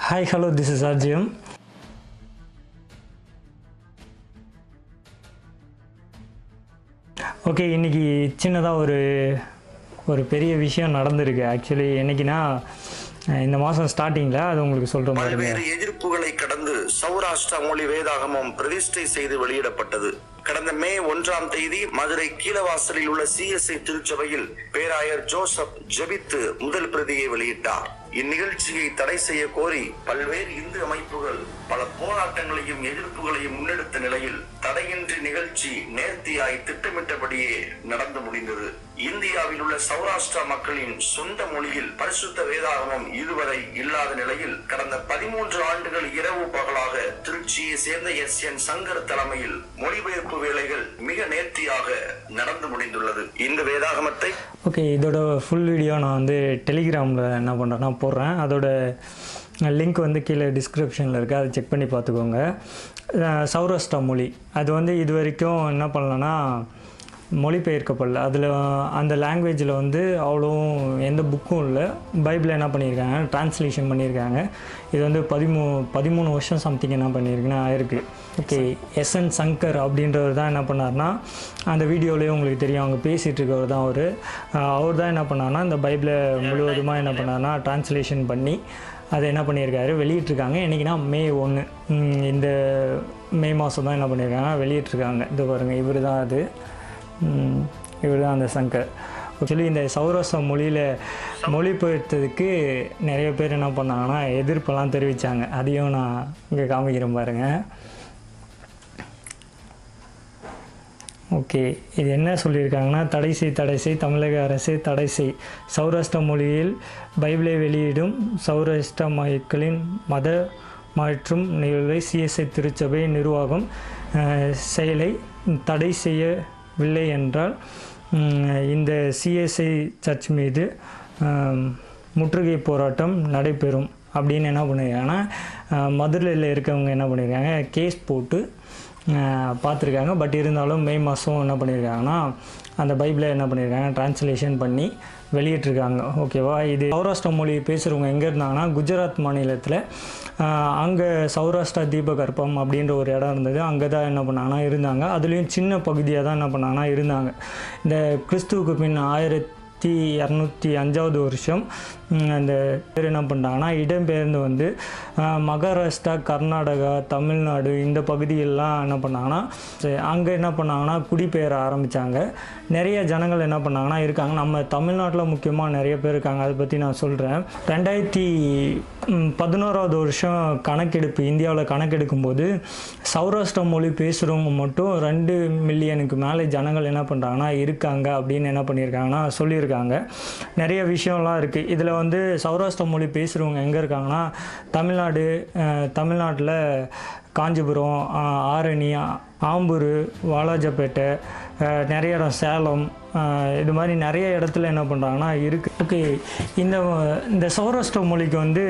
hi hello this is அர்ஜியம் okay இன்றைக்கி சின்னதாக ஒரு ஒரு பெரிய விஷயம் நடந்திருக்கு ஆக்சுவலி என்னைக்குன்னா இந்த மாதம் ஸ்டார்டிங்கில் அது உங்களுக்கு சொல்கிற மாதிரி பல்வேறு எதிர்ப்புகளை கடந்து சௌராஷ்டிரா மொழி வேதாகமம் பிரதிஷ்டை செய்து வெளியிடப்பட்டது கடந்த மே ஒன்றாம் தேதி மதுரை கீழவாசலில் உள்ள சிஎஸ்ஐ திருச்சபையில் பேராயர் ஜோசப் ஜெபித்து முதல் பிரதியை வெளியிட்டார் இந்நிகழ்ச்சியை தடை செய்ய கோரி பல்வேறு இந்து அமைப்புகள் பல போராட்டங்களையும் எதிர்ப்புகளையும் முன்னெடுத்த நிலையில் தடையின்றி நிகழ்ச்சி நேர்த்தியாய் திட்டமிட்டபடியே நடந்து முடிந்தது இந்தியாவில் உள்ள சௌராஷ்டிரா மக்களின் சொந்த மொழியில் பரிசுத்த வேதாகமம் இதுவரை இல்லாத நிலையில் கடந்த பதிமூன்று ஆண்டுகள் இரவு பகலாக திருச்சியை சேர்ந்த எஸ் என் சங்கர் தலைமையில் மொழிபெயர்ப்பு வேலைகள் மிக நேர்த்தியாக நடந்து முடிந்துள்ளது இந்த வேதாகமத்தை ஓகே இதோட ஃபுல் வீடியோ நான் வந்து டெலிகிராமில் என்ன பண்ணுறேன்னா போடுறேன் அதோட லிங்க் வந்து கீழே டிஸ்கிரிப்ஷனில் இருக்குது அதை செக் பண்ணி பார்த்துக்கோங்க அஹ் சௌராஷ்டிரா மொழி அது வந்து இது வரைக்கும் என்ன பண்ணலன்னா மொழிபெயர்க்கப்படல அதில் அந்த லாங்குவேஜில் வந்து அவ்வளோ எந்த புக்கும் இல்லை பைபிளை என்ன பண்ணியிருக்காங்க ட்ரான்ஸ்லேஷன் பண்ணியிருக்காங்க இது வந்து பதிமூ பதிமூணு வருஷம் சம்திங் என்ன பண்ணியிருக்குன்னா ஆயிருக்கு ஓகே எஸ்என் சங்கர் அப்படின்றவர் தான் என்ன பண்ணார்னா அந்த வீடியோலேயே உங்களுக்கு தெரியும் அவங்க பேசிகிட்டு இருக்கவர் தான் அவர் அவர் தான் என்ன பண்ணார்னா இந்த பைபிளை முழுவதுமாக என்ன பண்ணார்னா ட்ரான்ஸ்லேஷன் பண்ணி அதை என்ன பண்ணியிருக்காரு வெளியிட்ருக்காங்க என்றைக்குன்னா மே ஒன்று இந்த மே மாதம் தான் என்ன பண்ணியிருக்காங்க வெளியிட்ருக்காங்க இது பாருங்கள் இவர் தான் அது இவர் தான் அந்த சங்கர் ஆக்சுவலி இந்த சௌராஷ்டிரா மொழியில் மொழிபெயர்த்ததுக்கு நிறைய பேர் என்ன பண்ணாங்கன்னா எதிர்ப்பெல்லாம் தெரிவித்தாங்க அதையும் நான் இங்கே காமிக்கிறேன் பாருங்கள் ஓகே இது என்ன சொல்லியிருக்காங்கன்னா தடை செய் தடை செய் தமிழக அரசு தடை செய் சௌராஷ்டிர மொழியில் பைபிளை வெளியிடும் சௌராஷ்டிர மக்களின் மத மற்றும் நிகழ்வை சிஎஸ்ஐ திருச்சபை நிர்வாகம் அஹ், செயலை தடை செய்யவில்லை என்றால் உம், இந்த சிஎஸ்ஐ சர்ச் மீது அஹ், முற்றுகை போராட்டம் நடைபெறும் அப்படின்னு என்ன பண்ணியிருக்காங்கன்னா அஹ், மதுரையில் இருக்கவங்க என்ன பண்ணியிருக்காங்க கேஸ் போட்டு அஹ், பார்த்துருக்காங்க பட் இருந்தாலும் மே மாதம் என்ன பண்ணியிருக்காங்கன்னா அந்த பைபிளை என்ன பண்ணியிருக்காங்க ட்ரான்ஸ்லேஷன் பண்ணி வெளியிட்டிருக்காங்க ஓகேவா இது சௌராஷ்டிர மொழி பேசுகிறவங்க எங்கே இருந்தாங்கன்னா குஜராத் மாநிலத்தில் அங்கே சௌராஷ்டிரா தீபகற்பம் அப்படின்ற ஒரு இடம் இருந்தது அங்கே தான் என்ன பண்ணாங்கன்னா இருந்தாங்க அதுலேயும் சின்ன பகுதியாக தான் என்ன பண்ணாங்கன்னா இருந்தாங்க இந்த கிறிஸ்துவுக்கு பின் ஆயிரத்தி இரநூத்தி அஞ்சாவது வருஷம் ம், அந்த பேர் என்ன பண்ணிட்டாங்கன்னா இடம்பெயர்ந்து வந்து அஹ், மகாராஷ்டிரா கர்நாடகா தமிழ்நாடு இந்த பகுதியெல்லாம் என்ன பண்ணாங்கன்னா அங்கே என்ன பண்ணாங்கன்னா குடிபெயர ஆரம்பித்தாங்க நிறைய ஜனங்கள் என்ன பண்ணாங்கன்னா இருக்காங்க நம்ம தமிழ்நாட்டில் முக்கியமாக நிறைய பேர் இருக்காங்க அதை பற்றி நான் சொல்கிறேன் ரெண்டாயிரத்தி ம், பதினோராவது வருஷம் கணக்கெடுப்பு இந்தியாவில் கணக்கெடுக்கும் போது சௌராஷ்டிரா மொழி பேசுகிறவங்க மட்டும் ரெண்டு மில்லியனுக்கு மேலே ஜனங்கள் என்ன பண்ணுறாங்கன்னா இருக்காங்க அப்படின்னு என்ன பண்ணியிருக்காங்கன்னா சொல்லியிருக்காங்க நிறைய விஷயம்லாம் இருக்குது இதில் வந்து சௌராஷ்டிரா மொழி பேசுகிறவங்க எங்கே இருக்காங்கன்னா தமிழ்நாடு அஹ், தமிழ்நாட்டில் காஞ்சிபுரம் அஹ், ஆரணி ஆம்பூர் வாலாஜப்பேட்டை அஹ், நிறைய இடம் சேலம் அஹ், இது மாதிரி நிறைய இடத்துல என்ன பண்ணுறாங்கன்னா இருக்குது ஓகே இந்த இந்த சௌராஷ்டிர மொழிக்கு வந்து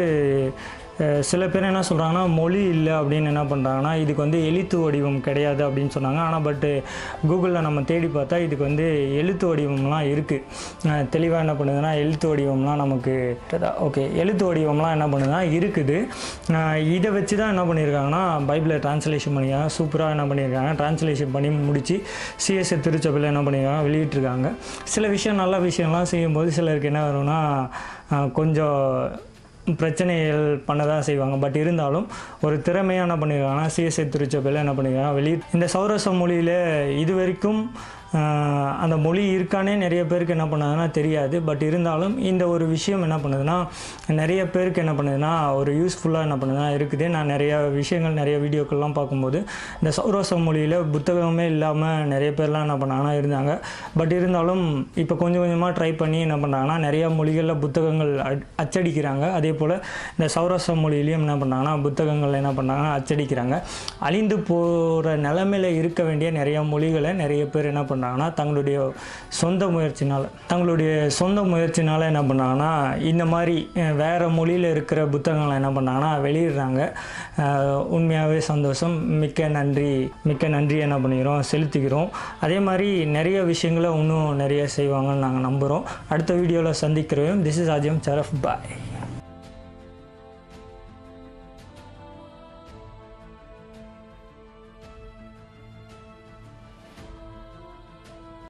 அஹ், சில பேர் என்ன சொல்கிறாங்கன்னா மொழி இல்லை அப்படின்னு என்ன பண்ணுறாங்கன்னா இதுக்கு வந்து எழுத்து வடிவம் கிடையாது அப்படின்னு சொன்னாங்க ஆனால் பட்டு கூகுளில் நம்ம தேடி பார்த்தா இதுக்கு வந்து எழுத்து வடிவம்லாம் இருக்குது தெளிவாக என்ன பண்ணுதுன்னா எழுத்து வடிவம்லாம் நமக்கு ஓகே எழுத்து வடிவம்லாம் என்ன பண்ணுதுன்னா இருக்குது அஹ், இதை வச்சு தான் என்ன பண்ணியிருக்காங்கன்னா பைபிளை ட்ரான்ஸ்லேஷன் பண்ணியிருக்காங்க சூப்பராக என்ன பண்ணியிருக்காங்க ட்ரான்ஸ்லேஷன் பண்ணி முடித்து சிஎஸ்ஐ திருச்சபையில் என்ன பண்ணியிருக்காங்க வெளியிட்டிருக்காங்க சில விஷயம் நல்ல விஷயம்லாம் செய்யும்போது சிலருக்கு என்ன வரும்னா அஹ், கொஞ்சம் பிரச்சனைகள் பண்ண தான் செய்வாங்க பட் இருந்தாலும் ஒரு திறமையாக என்ன பண்ணியிருக்காங்கன்னா சிஎஸ்ஐ திருச்சபையில் என்ன பண்ணியிருக்காங்க வெளியே இந்த சௌரச மொழியில் இது வரைக்கும் ஆஹ், அந்த மொழி இருக்கானே நிறைய பேருக்கு என்ன பண்ணுதுன்னா தெரியாது பட் இருந்தாலும் இந்த ஒரு விஷயம் என்ன பண்ணுதுன்னா நிறைய பேருக்கு என்ன பண்ணுதுன்னா ஒரு யூஸ்ஃபுல்லாக என்ன பண்ணுதுன்னா இருக்குது நான் நிறைய விஷயங்கள் நிறைய வீடியோக்கள்லாம் பார்க்கும்போது இந்த சௌரச மொழியில் புத்தகமே இல்லாமல் நிறைய பேர்லாம் என்ன பண்ணாங்கன்னா இருந்தாங்க பட் இருந்தாலும் இப்போ கொஞ்சம் கொஞ்சமாக ட்ரை பண்ணி என்ன பண்ணுறாங்கன்னா நிறைய மொழிகளில் புத்தகங்கள் அட்- அச்சடிக்கிறாங்க அதே போல் இந்த சௌராஷ்டிர மொழியிலையும் என்ன பண்ணாங்கன்னா புத்தகங்கள் என்ன பண்ணாங்கன்னா அச்சடிக்கிறாங்க அழிந்து போகிற நிலமையில இருக்க வேண்டிய நிறைய மொழிகளை நிறைய பேர் என்ன பண்ணுறாங்கன்னா தங்களுடைய சொந்த முயற்சினால் தங்களுடைய சொந்த முயற்சினால் என்ன பண்ணாங்கன்னா இந்த மாதிரி அஹ், வேற மொழியில் இருக்கிற புத்தகங்களை என்ன பண்ணாங்கன்னா வெளியிடுறாங்க அஹ், உண்மையாகவே சந்தோஷம் மிக்க நன்றி மிக்க நன்றி என்ன பண்ணிக்கிறோம் செலுத்திக்கிறோம் அதே மாதிரி நிறைய விஷயங்களை இன்னும் நிறைய செய்வாங்கன்னு நாங்கள் நம்புகிறோம் அடுத்த வீடியோவில் சந்திக்கிறோம் திஸ் இஸ் அஜயம் சரஃப் பாய்